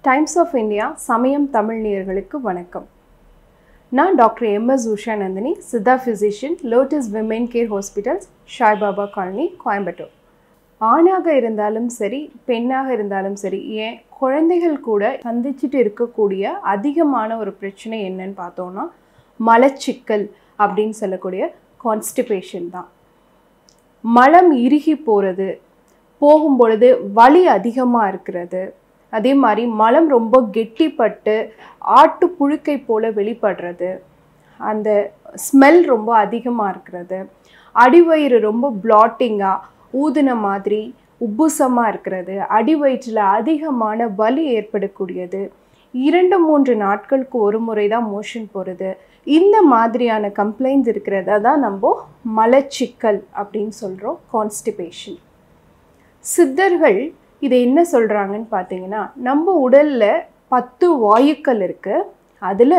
times of India சமயம் தமிழ் நேயர்களுக்கு வணக்கம் நான் doctor M S Usha Nandini Siddha physician lotus women care hospitals Saibaba colony Coimbatore ஆணாக இருந்தாலும் சரி பெண்ணாக இருந்தாலும் சரி ஏன் குழந்தைகள் கூட சந்திச்சுட்டு இருக்கக்கூடிய அதிகமான ஒரு பிரச்சனை என்னன்னு பார்த்தோம்னா மலச்சிக்கல் அப்படின்னு சொல்லக்கூடிய கான்ஸ்டிபேஷன் தான் மலம் இறுகி போகிறது போகும் பொழுது வலி அதிகமாக இருக்கிறது அதே மாதிரி மலம் ரொம்ப கெட்டிப்பட்டு ஆட்டு புழுக்கை போல வெளிப்படுறது அந்த ஸ்மெல் ரொம்ப அதிகமாக இருக்கிறது அடிவயிறு ரொம்ப பிளாட்டிங்காக ஊதின மாதிரி உப்புசமாக இருக்கிறது அடிவயிற்றில் அதிகமான வலி ஏற்படக்கூடியது இரண்டு மூன்று நாட்களுக்கு ஒரு முறை தான் மோஷன் போகிறது இந்த மாதிரியான கம்ப்ளைண்ட்ஸ் இருக்கிறத தான் நம்ம மலச்சிக்கல் அப்படின்னு சொல்கிறோம் கான்ஸ்டிபேஷன் சித்தர்கள் இதை என்ன சொல்கிறாங்கன்னு பார்த்தீங்கன்னா நம்ம உடலில் பத்து வாயுக்கள் இருக்குது அதில்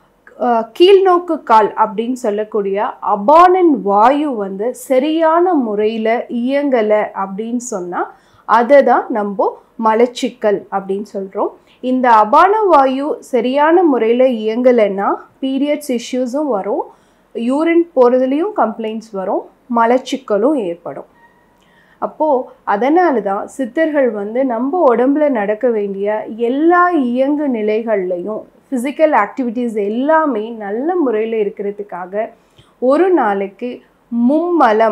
கீழ்நோக்கு கால் அப்படின்னு சொல்லக்கூடிய அபானன் வாயு வந்து சரியான முறையில் இயங்கலை அப்படின்னு சொன்னால் அதை தான் நம்ம மலச்சிக்கல் அப்படின்னு சொல்கிறோம் இந்த அபான வாயு சரியான முறையில் இயங்கலைன்னா பீரியட்ஸ் இஷ்யூஸும் வரும் யூரின் போகிறதுலேயும் கம்ப்ளைண்ட்ஸ் வரும் மலச்சிக்கலும் ஏற்படும் அப்போது அதனால தான் சித்தர்கள் வந்து நம்ம உடம்புல நடக்க வேண்டிய எல்லா இயங்கு நிலைகள்லையும் ஃபிசிக்கல் ஆக்டிவிட்டீஸ் எல்லாமே நல்ல முறையில் இருக்கிறதுக்காக ஒரு நாளைக்கு மும்மலம்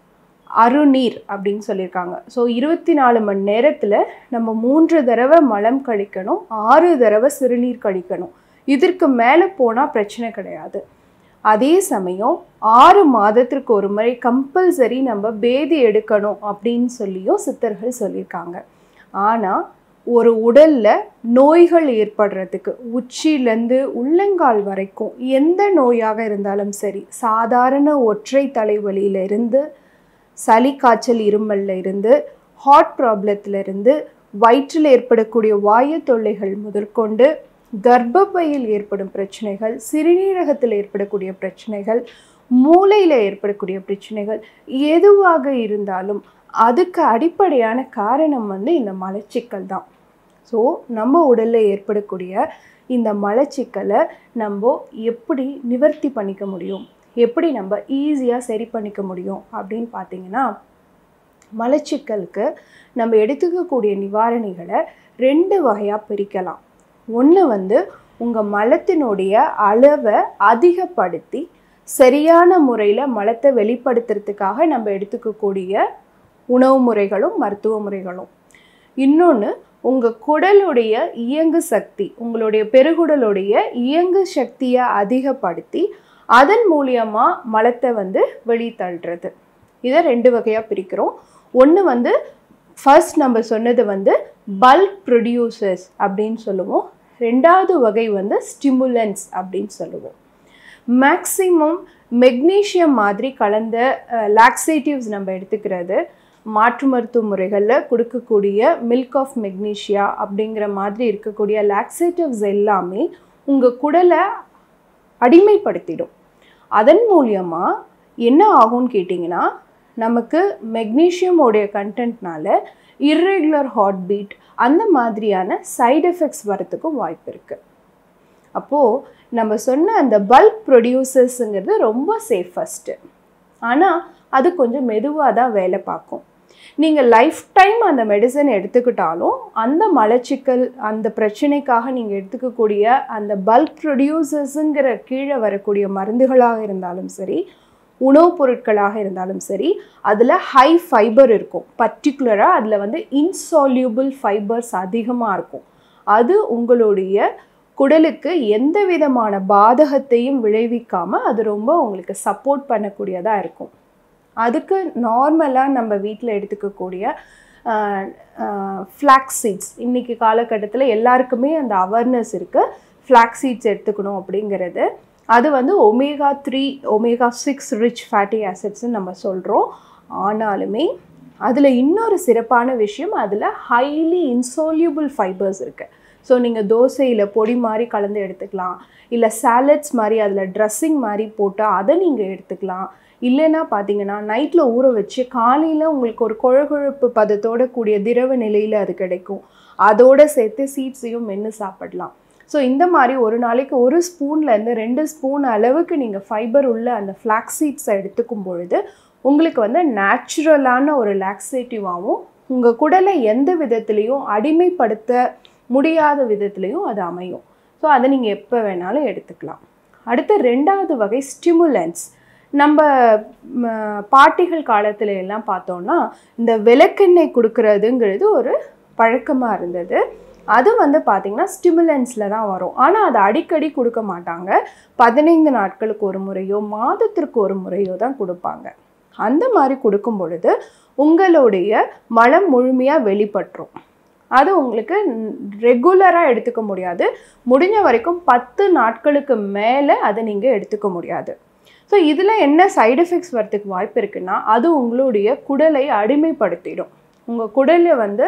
அருநீர் அப்படின்னு சொல்லியிருக்காங்க ஸோ இருபத்தி நாலு மணி நேரத்தில் நம்ம மூன்று தடவை மலம் கழிக்கணும் ஆறு தடவை சிறுநீர் கழிக்கணும் இதற்கு மேலே போனால் பிரச்சனை கிடையாது அதே சமயம் ஆறு மாதத்திற்கு ஒரு முறை கம்பல்சரி நம்ம பேதி எடுக்கணும் அப்படின்னு சொல்லியும் சித்தர்கள் சொல்லியிருக்காங்க ஆனால் ஒரு உடலில் நோய்கள் ஏற்படுறதுக்கு உச்சியிலேருந்து உள்ளங்கால் வரைக்கும் எந்த நோயாக இருந்தாலும் சரி சாதாரண ஒற்றை தலைவலியில இருந்து சளி காய்ச்சல் இருமல்ல இருந்து ஹார்ட் ப்ராப்ளத்துல இருந்து வயிற்றில் ஏற்படக்கூடிய வாயு தொல்லைகள் முதற்கொண்டு கர்ப்பப்பையில் ஏற்படும் பிரச்சனைகள் சிறுநீரகத்தில் ஏற்படக்கூடிய பிரச்சனைகள் மூளையில் ஏற்படக்கூடிய பிரச்சனைகள் எதுவாக இருந்தாலும் அதுக்கு அடிப்படையான காரணம் வந்து இந்த மலச்சிக்கல் தான் ஸோ நம்ம உடலில் ஏற்படக்கூடிய இந்த மலச்சிக்கலை நம்ம எப்படி நிவர்த்தி பண்ணிக்க முடியும் எப்படி நம்ம ஈஸியாக சரி பண்ணிக்க முடியும் அப்படின்னு பார்த்தீங்கன்னா மலச்சிக்கலுக்கு நம்ம எடுத்துக்கக்கூடிய நிவாரணிகளை ரெண்டு வகையாக பிரிக்கலாம் ஒன்று வந்து உங்கள் மலத்தினுடைய அளவை அதிகப்படுத்தி சரியான முறையில் மலத்தை வெளிப்படுத்துறதுக்காக நம்ம எடுத்துக்கக்கூடிய உணவு முறைகளும் மருத்துவ முறைகளும் இன்னொன்று உங்கள் குடலுடைய இயங்கு சக்தி உங்களுடைய பெருகுடலுடைய இயங்கு சக்தியை அதிகப்படுத்தி அதன் மூலியமாக மலத்தை வந்து வெளித்தள்ளுறது இதை ரெண்டு வகையாக பிரிக்கிறோம் ஒன்று வந்து ஃபர்ஸ்ட் நம்ம சொன்னது வந்து பல்க் ப்ரொடியூசர்ஸ் அப்படின்னு சொல்லுவோம் ரெண்டாவது வகை வந்து ஸ்டிமுலன்ஸ் அப்படின்னு சொல்லுவோம் மேக்சிமம் மெக்னீஷியம் மாதிரி கலந்த லாக்ஸேட்டிவ்ஸ் நம்ம எடுத்துக்கிறது மாற்று மருத்துவ முறைகளில் கொடுக்கக்கூடிய மில்க் ஆஃப் மெக்னீஷியா அப்படிங்கிற மாதிரி இருக்கக்கூடிய லாக்ஸேட்டிவ்ஸ் எல்லாமே உங்கள் குடலை அடிமைப்படுத்திடும் அதன் மூலியமாக என்ன ஆகும்னு கேட்டிங்கன்னா நமக்கு மெக்னீஷியமோடைய கண்டென்ட்னால இர்ரெகுலர் ஹார்ட் பீட் அந்த மாதிரியான சைடு எஃபெக்ட்ஸ் வரத்துக்கும் வாய்ப்பு இருக்குது அப்போது நம்ம சொன்ன அந்த பல்க் ப்ரொடியூசர்ஸுங்கிறது ரொம்ப சேஃபஸ்ட்டு ஆனால் அது கொஞ்சம் மெதுவாக தான் வேலை பார்க்கும் நீங்கள் லைஃப் டைம் அந்த மெடிசன் எடுத்துக்கிட்டாலும் அந்த மலச்சிக்கல் அந்த பிரச்சனைக்காக நீங்கள் எடுத்துக்கக்கூடிய அந்த பல்க் ப்ரொடியூசர்ஸுங்கிற கீழே வரக்கூடிய மருந்துகளாக இருந்தாலும் சரி உணவுப் பொருட்களாக இருந்தாலும் சரி அதில் ஹை ஃபைபர் இருக்கும் பர்டிகுலராக அதில் வந்து இன்சால்யூபிள் ஃபைபர்ஸ் அதிகமாக இருக்கும் அது உங்களுடைய குடலுக்கு எந்த விதமான பாதகத்தையும் விளைவிக்காமல் அது ரொம்ப உங்களுக்கு சப்போர்ட் பண்ணக்கூடியதாக இருக்கும் அதுக்கு நார்மலாக நம்ம வீட்டில் எடுத்துக்கக்கூடிய ஃப்ளாக் சீட்ஸ் இன்றைக்கி காலகட்டத்தில் எல்லாருக்குமே அந்த அவேர்னஸ் இருக்குது ஃப்ளாக் சீட்ஸ் எடுத்துக்கணும் அப்படிங்கிறது அது வந்து omega three omega six rich fatty ஆசிட்ஸ்ன்னு நம்ம சொல்கிறோம் ஆனாலுமே அதில் இன்னொரு சிறப்பான விஷயம் அதில் ஹைலி இன்சோல்யூபிள் ஃபைபர்ஸ் இருக்குது ஸோ நீங்கள் தோசையில் பொடி மாதிரி கலந்து எடுத்துக்கலாம் இல்லை சாலட்ஸ் மாதிரி அதில் ட்ரெஸ்ஸிங் மாதிரி போட்டால் அதை நீங்கள் எடுத்துக்கலாம் இல்லைன்னா பார்த்தீங்கன்னா நைட்டில் ஊற வச்சு காலையில் உங்களுக்கு ஒரு குழகுழப்பு பதத்தோட கூடிய திரவ நிலையில் அது கிடைக்கும் அதோட சேர்த்து சீட்ஸையும் மென்று சாப்பிடலாம் ஸோ இந்த மாதிரி ஒரு நாளைக்கு ஒரு ஸ்பூன்லேருந்து ரெண்டு ஸ்பூன் அளவுக்கு நீங்கள் ஃபைபர் உள்ள அந்த ஃப்ளாக்ஸ் சீட்ஸை எடுத்துக்கும் பொழுது உங்களுக்கு வந்து நேச்சுரலான ஒரு லாக்ஸேட்டிவாகவும் உங்கள் குடலை எந்த விதத்துலேயும் அடிமைப்படுத்த முடியாத விதத்துலேயும் அது அமையும் ஸோ அதை நீங்கள் எப்போ வேணாலும் எடுத்துக்கலாம் அடுத்து ரெண்டாவது வகை ஸ்டிமுலன்ஸ் நம்ம ம, பாட்டிகள் காலத்துல எல்லாம் பார்த்தோம்னா இந்த விளக்கெண்ணெய் கொடுக்கறதுங்கிறது ஒரு பழக்கமாக இருந்தது அது வந்து பார்த்திங்கன்னா ஸ்டிமுலன்ஸில் தான் வரும் ஆனால் அதை அடிக்கடி கொடுக்க மாட்டாங்க பதினைந்து நாட்களுக்கு ஒரு முறையோ மாதத்திற்கு ஒரு முறையோ தான் கொடுப்பாங்க அந்த மாதிரி கொடுக்கும் பொழுது உங்களுடைய மலம் முழுமையாக வெளிப்பட்டுரும் அது உங்களுக்கு ரெகுலராக எடுத்துக்க முடியாது முடிஞ்ச வரைக்கும் பத்து நாட்களுக்கு மேலே அதை நீங்கள் எடுத்துக்க முடியாது ஸோ இதில் என்ன சைடு எஃபெக்ட்ஸ் வரதுக்கு வாய்ப்பு இருக்குன்னா அது உங்களுடைய குடலை அடிமைப்படுத்திடும் உங்கள் குடலை வந்து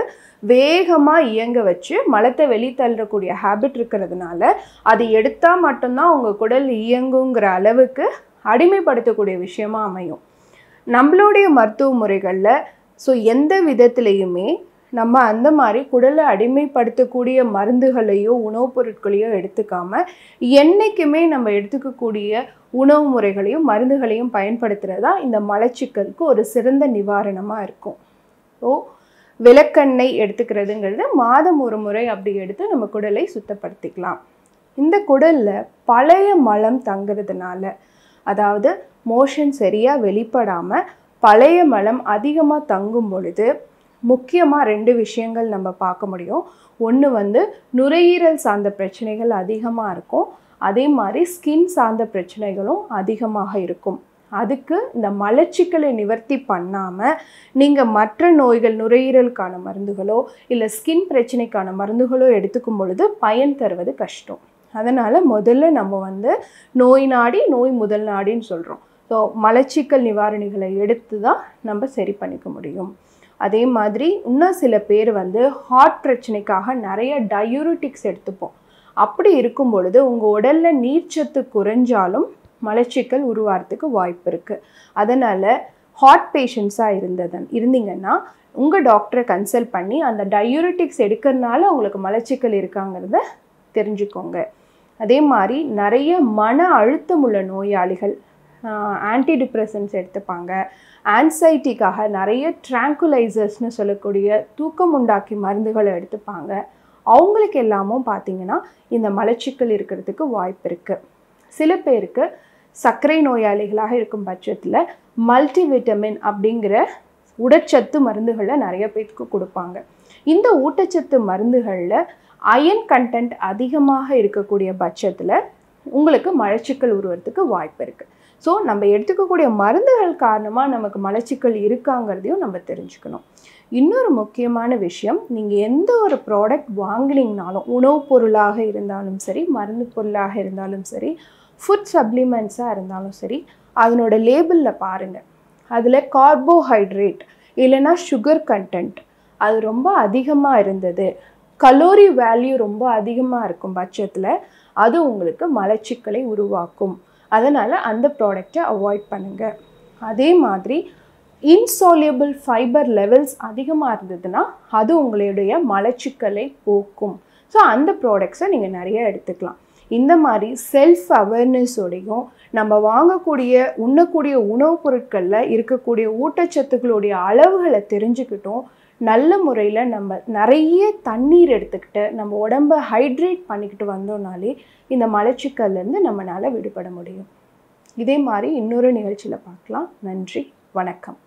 வேகமாக இயங்க வச்சு மலத்தை வெளித்தள்ளக்கூடிய ஹேபிட் இருக்கிறதுனால அது எடுத்தால் மட்டும்தான் உங்கள் குடல் இயங்குங்கிற அளவுக்கு அடிமைப்படுத்தக்கூடிய விஷயமா அமையும் நம்மளுடைய மருத்துவ முறைகளில் ஸோ எந்த விதத்துலேயுமே நம்ம அந்த மாதிரி குடலை அடிமைப்படுத்தக்கூடிய மருந்துகளையோ உணவுப் பொருட்களையோ எடுத்துக்காம என்றைக்குமே நம்ம எடுத்துக்கக்கூடிய உணவு முறைகளையும் மருந்துகளையும் பயன்படுத்துகிறது தான் இந்த மலச்சிக்கலுக்கு ஒரு சிறந்த நிவாரணமாக இருக்கும் ஸோ விளக்கெண்ணெய் எடுத்துக்கிறதுங்கிறது மாதம் ஒரு முறை அப்படி எடுத்து நம்ம குடலை சுத்தப்படுத்திக்கலாம் இந்த குடலில் பழைய மலம் தங்குறதுனால அதாவது மோஷன் சரியாக வெளிப்படாமல் பழைய மலம் அதிகமாக தங்கும் பொழுது முக்கியமாக ரெண்டு விஷயங்கள் நம்ம பார்க்க முடியும் ஒன்று வந்து நுரையீரல் சார்ந்த பிரச்சனைகள் அதிகமாக இருக்கும் அதே மாதிரி ஸ்கின் சார்ந்த பிரச்சனைகளும் அதிகமாக இருக்கும் அதுக்கு இந்த மலச்சிக்கலை நிவர்த்தி பண்ணாமல் நீங்கள் மற்ற நோய்கள் நுரையீரலுக்கான மருந்துகளோ இல்லை ஸ்கின் பிரச்சனைக்கான மருந்துகளோ எடுத்துக்கும் பொழுது பயன் தருவது கஷ்டம் அதனால் முதல்ல நம்ம வந்து நோய் நாடி நோய் முதல் நாடின்னு சொல்கிறோம் ஸோ மலச்சிக்கல் நிவாரணிகளை எடுத்து தான் நம்ம சரி பண்ணிக்க முடியும் அதே மாதிரி இன்னும் சில பேர் வந்து ஹார்ட் பிரச்சனைக்காக நிறைய டயூரிட்டிக்ஸ் எடுத்துப்போம் அப்படி இருக்கும் பொழுது உங்கள் உடலில் நீர்ச்சத்து குறைஞ்சாலும் மலச்சிக்கல் உருவாகிறதுக்கு வாய்ப்பு இருக்குது அதனால் ஹார்ட் பேஷண்ட்ஸாக இருந்ததன் இருந்தீங்கன்னா உங்கள் டாக்டரை கன்சல்ட் பண்ணி அந்த டயூரிட்டிக்ஸ் எடுக்கிறதுனால உங்களுக்கு மலச்சிக்கல் இருக்காங்கிறத தெரிஞ்சுக்கோங்க அதே மாதிரி நிறைய மன அழுத்தம் உள்ள நோயாளிகள் ஆன்டி டிப்ரெசன்ஸ் எடுத்துப்பாங்க ஆன்சைட்டிக்காக நிறைய ட்ராங்குலைசர்ஸ்னு சொல்லக்கூடிய தூக்கம் உண்டாக்கி மருந்துகளை எடுத்துப்பாங்க அவங்களுக்கு எல்லாமும் பார்த்தீங்கன்னா இந்த மலச்சிக்கல் இருக்கிறதுக்கு வாய்ப்பு இருக்குது சில பேருக்கு சர்க்கரை நோயாளிகளாக இருக்கும் பட்சத்தில் மல்டி விட்டமின் அப்படிங்கிற உடற்சத்து மருந்துகளை நிறைய பேருக்கு கொடுப்பாங்க இந்த ஊட்டச்சத்து மருந்துகளில் அயன் கண்டென்ட் அதிகமாக இருக்கக்கூடிய பட்சத்தில் உங்களுக்கு மலச்சிக்கல் உருவறதுக்கு வாய்ப்பு இருக்குது ஸோ நம்ம எடுத்துக்கக்கூடிய மருந்துகள் காரணமாக நமக்கு மலச்சிக்கல் இருக்காங்கிறதையும் நம்ம தெரிஞ்சுக்கணும் இன்னொரு முக்கியமான விஷயம் நீங்கள் எந்த ஒரு ப்ராடக்ட் வாங்கினீங்கனாலும் உணவுப் பொருளாக இருந்தாலும் சரி மருந்து பொருளாக இருந்தாலும் சரி ஃபுட் சப்ளிமெண்ட்ஸாக இருந்தாலும் சரி அதனோட லேபிளில் பாருங்கள் அதில் கார்போஹைட்ரேட் இல்லைன்னா சுகர் கண்டென்ட் அது ரொம்ப அதிகமாக இருந்தது கலோரி வேல்யூ ரொம்ப அதிகமாக இருக்கும் பட்சத்தில் அது உங்களுக்கு மலச்சிக்கலை உருவாக்கும் அதனால் அந்த ப்ராடக்டை அவாய்ட் பண்ணுங்கள் அதே மாதிரி இன்சாலியபிள் ஃபைபர் லெவல்ஸ் அதிகமாக இருந்ததுன்னா அது உங்களுடைய மலச்சிக்கலை போக்கும் ஸோ அந்த ப்ராடக்ட்ஸை நீங்கள் நிறைய எடுத்துக்கலாம் இந்த மாதிரி செல்ஃப் அவேர்னஸோடையும் நம்ம வாங்கக்கூடிய உண்ணக்கூடிய உணவுப் பொருட்களில் இருக்கக்கூடிய ஊட்டச்சத்துக்களுடைய அளவுகளை தெரிஞ்சுக்கிட்டும் நல்ல முறையில் நம்ம நிறைய தண்ணீர் எடுத்துக்கிட்டு நம்ம உடம்ப ஹைட்ரேட் பண்ணிக்கிட்டு வந்தோம்னாலே இந்த மலச்சிக்கல்லேருந்து நம்மளால் விடுபட முடியும் இதே மாதிரி இன்னொரு நிகழ்ச்சியில் பார்க்கலாம் நன்றி வணக்கம்